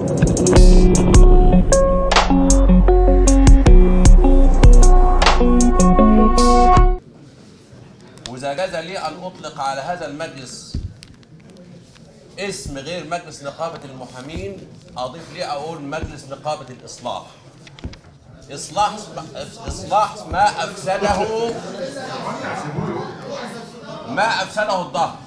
وإذا جاز لي أن أطلق على هذا المجلس اسم غير مجلس نقابة المحامين أضيف لي أقول مجلس نقابة الإصلاح إصلاح إصلاح ما أفسده ما أفسده الظهر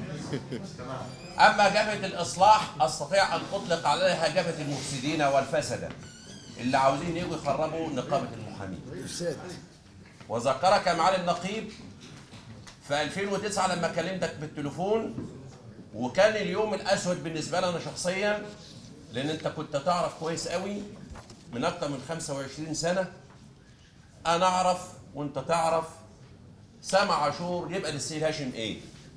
أما جبهة الإصلاح أستطيع أن أطلق عليها جبهة المفسدين والفسدة اللي عاوزين يجوا يخربوا نقابة المحامين وذكرك معالي النقيب في 2009 لما كلمتك بالتليفون وكان اليوم الاسود بالنسبه لي انا شخصيا لان انت كنت تعرف كويس قوي من اكتر من 25 سنه انا اعرف وانت تعرف سامع عاشور يبقى للسيد هاشم ايه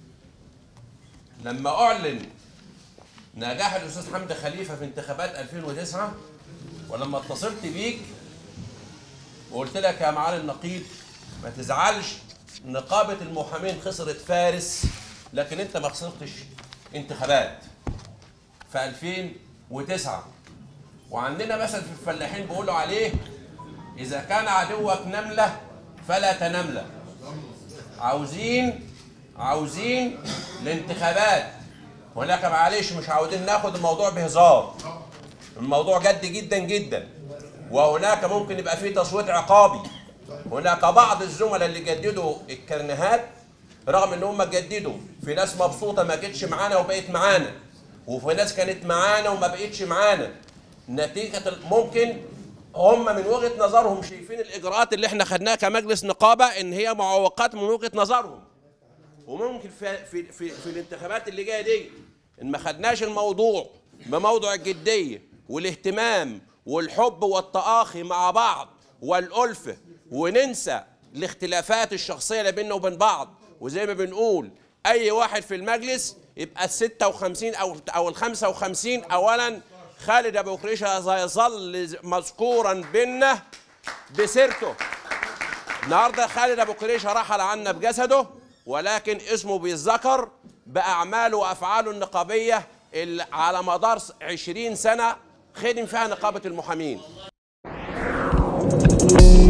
لما اعلن نجاح الاستاذ حمدي خليفه في انتخابات 2009 ولما اتصلت بيك وقلت لك يا معالي النقيب ما تزعلش نقابة المحامين خسرت فارس لكن انت ما خسرتش انتخابات في 2009 وعندنا مثل في الفلاحين بيقولوا عليه اذا كان عدوك نملة فلا تنملة عاوزين عاوزين الانتخابات ولكن معلش مش عاوزين ناخد الموضوع بهزار الموضوع جد جدا جدا وهناك ممكن يبقى فيه تصويت عقابي هناك بعض الزملاء اللي جددوا الكرنيهات رغم ان هم جددوا في ناس مبسوطه ما جتش معانا وبقت معانا وفي ناس كانت معانا وما بقتش معانا نتيجه ممكن هم من وجهه نظرهم شايفين الاجراءات اللي احنا خدناها كمجلس نقابه ان هي معوقات من وجهه نظرهم وممكن في في في, في الانتخابات اللي جايه دي ان ما خدناش الموضوع بموضوع الجديه والاهتمام والحب والتآخي مع بعض والألفة وننسى الاختلافات الشخصية اللي بيننا وبين بعض وزي ما بنقول أي واحد في المجلس يبقى ال 56 أو أو ال 55 أولا خالد أبو كريشة سيظل مذكورا بينا بسيرته النهارده خالد أبو كريشة رحل عنا بجسده ولكن اسمه بيتذكر بأعماله وأفعاله النقابية اللي على مدار 20 سنة خدم فيها نقابة المحامين